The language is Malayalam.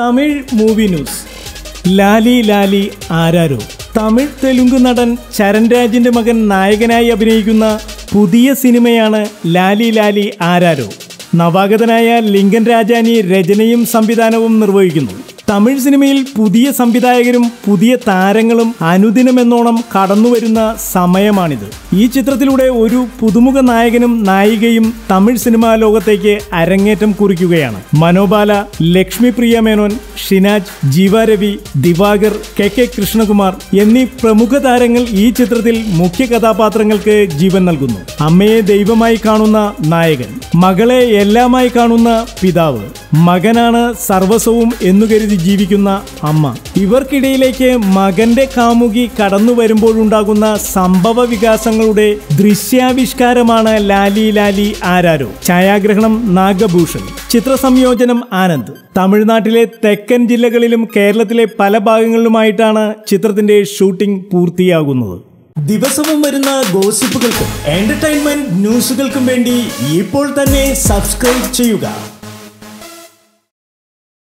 തമിഴ് മൂവി ന്യൂസ് ലാലി ലാലി ആരാരോ തമിഴ് തെലുങ്ക് നടൻ ചരൺ രാജിന്റെ മകൻ നായകനായി അഭിനയിക്കുന്ന പുതിയ സിനിമയാണ് ലാലി ലാലി ആരാരോ നവാഗതനായ ലിങ്കൻ രാജാനി രചനയും സംവിധാനവും നിർവഹിക്കുന്നു തമിഴ് സിനിമയിൽ പുതിയ സംവിധായകരും പുതിയ താരങ്ങളും അനുദിനമെന്നോണം കടന്നുവരുന്ന സമയമാണിത് ഈ ചിത്രത്തിലൂടെ ഒരു പുതുമുഖ നായകനും നായികയും തമിഴ് സിനിമാ ലോകത്തേക്ക് അരങ്ങേറ്റം കുറിക്കുകയാണ് മനോബാല ലക്ഷ്മി പ്രിയ മേനോൻ ഷിനാജ് ജീവ രവി ദിവാകർ കെ കെ കൃഷ്ണകുമാർ എന്നീ പ്രമുഖ താരങ്ങൾ ഈ ചിത്രത്തിൽ മുഖ്യ കഥാപാത്രങ്ങൾക്ക് ജീവൻ നൽകുന്നു അമ്മയെ ദൈവമായി കാണുന്ന നായകൻ മകളെ എല്ലാമായി കാണുന്ന പിതാവ് മകനാണ് സർവസ്വവും എന്നു കരുതി ജീവിക്കുന്ന അമ്മ ഇവർക്കിടയിലേക്ക് മകന്റെ കാമുകി കടന്നു വരുമ്പോഴുണ്ടാകുന്ന സംഭവ വികാസങ്ങളുടെ ദൃശ്യാവിഷ്കാരമാണ് ലാലി ലാലി ആരാരോ ഛായാഗ്രഹണം നാഗഭൂഷൺ ചിത്രസംയോജനം ആനന്ദ് തമിഴ്നാട്ടിലെ തെക്കൻ ജില്ലകളിലും കേരളത്തിലെ പല ഭാഗങ്ങളിലുമായിട്ടാണ് ചിത്രത്തിന്റെ ഷൂട്ടിംഗ് പൂർത്തിയാകുന്നത് ദിവസവും വരുന്ന ഗോസിപ്പുകൾക്കും എന്റർടൈൻമെന്റ് ന്യൂസുകൾക്കും വേണ്ടി ഇപ്പോൾ തന്നെ സബ്സ്ക്രൈബ് ചെയ്യുക